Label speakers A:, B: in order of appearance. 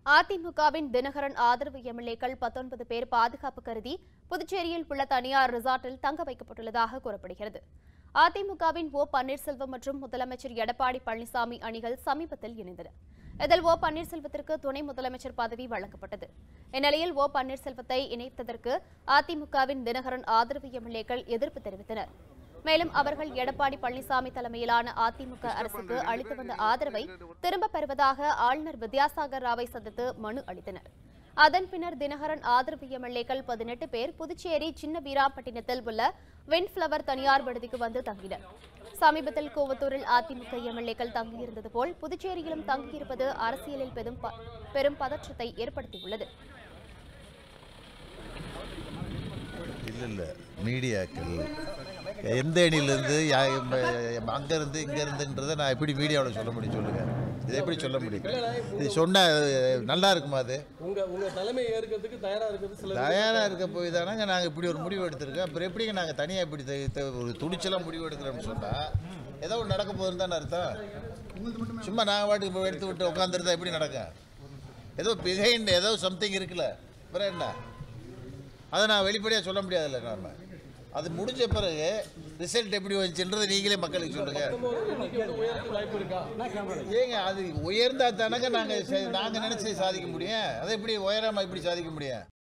A: அதிமுகவின் தினகரன் ஆதரவு எம்எல்ஏக்கள் பத்தொன்பது பேர் பாதுகாப்பு கருதி புதுச்சேரியில் உள்ள தனியார் ரிசார்ட்டில் தங்க வைக்கப்பட்டுள்ளதாக கூறப்படுகிறது அதிமுகவின் ஓ பன்னீர்செல்வம் மற்றும் முதலமைச்சர் எடப்பாடி பழனிசாமி அணிகள் சமீபத்தில் இணைந்தன இதில் ஓ பன்னீர்செல்வத்திற்கு துணை முதலமைச்சர் பதவி வழங்கப்பட்டது இந்நிலையில் ஓ பன்னீர்செல்வத்தை இணைத்ததற்கு அதிமுகவின் தினகரன் ஆதரவு எம்எல்ஏக்கள் எதிர்ப்பு தெரிவித்தனர் மேலும் அவர்கள் எடப்பாடி பழனிசாமி தலைமையிலான அதிமுக அரசுக்கு அளித்து வந்த ஆதரவை திரும்பப் பெறுவதாக ஆளுநர் வித்யாசாகர் ராவை சந்தித்து மனு அளித்தனர் அதன் பின்னர் தினகரன் ஆதரவு எம்எல்ஏக்கள் பதினெட்டு பேர் புதுச்சேரி சின்ன வீராம்பட்டினத்தில் உள்ள விண்ட்ஃபிளவர் தனியார் விடுதிக்கு வந்து தங்கினர் சமீபத்தில் கூவத்தூரில் அதிமுக எம்எல்ஏக்கள் தங்கியிருந்தது போல் புதுச்சேரியிலும் தங்கியிருப்பது அரசியலில் பெரும் ப- பெரும் பதற்றத்தை ஏற்படுத்தியுள்ளது
B: இல்லை இல்லை மீடியாக்கள் எந்த அணியிலேருந்து அங்கேருந்து இங்கேருந்துன்றதை நான் எப்படி மீடியாவில் சொல்ல முடியும் சொல்லுங்கள் இதை எப்படி சொல்ல முடியும் இது சொன்னால் நல்லா இருக்குமா அது
C: உங்க உங்க தலைமை ஏற்கிறதுக்கு தயாரா இருக்கிறது சில
B: தயாராக இருக்க போய் தானங்க நாங்கள் இப்படி ஒரு முடிவு எடுத்திருக்கோம் அப்புறம் எப்படிங்க நாங்கள் தனியாக இப்படி த- த- ஒரு துணிச்சலாக முடிவு எடுக்கிறோம்னு சொன்னால் ஏதோ ஒன்று நடக்க போகுதுன்னு தானே அர்த்தம் சும்மா நாங்கள் பாட்டுக்கு எடுத்து விட்டு உட்காந்துருந்தா எப்படி நடக்கும் ஏதோ பிகைண்ட் ஏதோ சம்திங் இருக்குல்ல அப்புறம் என்ன அதை நான் வெளிப்படையாக சொல்ல முடியாதுல்ல நாம அது முடிஞ்ச பிறகு ரிசல்ட் எப்படி வந்துச்சுன்றதை நீங்களே மக்களுக்கு சொல்லுங்கள்
C: எண்ணிக்கை வந்து உயரத்துக்கு வாய்ப்பு இருக்கா
B: ஏங்க அது உயர்ந்தா தானங்க நாங்கள் நாங்கள் நினச்சி சாதிக்க முடியும் அதை எப்படி உயராமல் எப்படி சாதிக்க முடியும்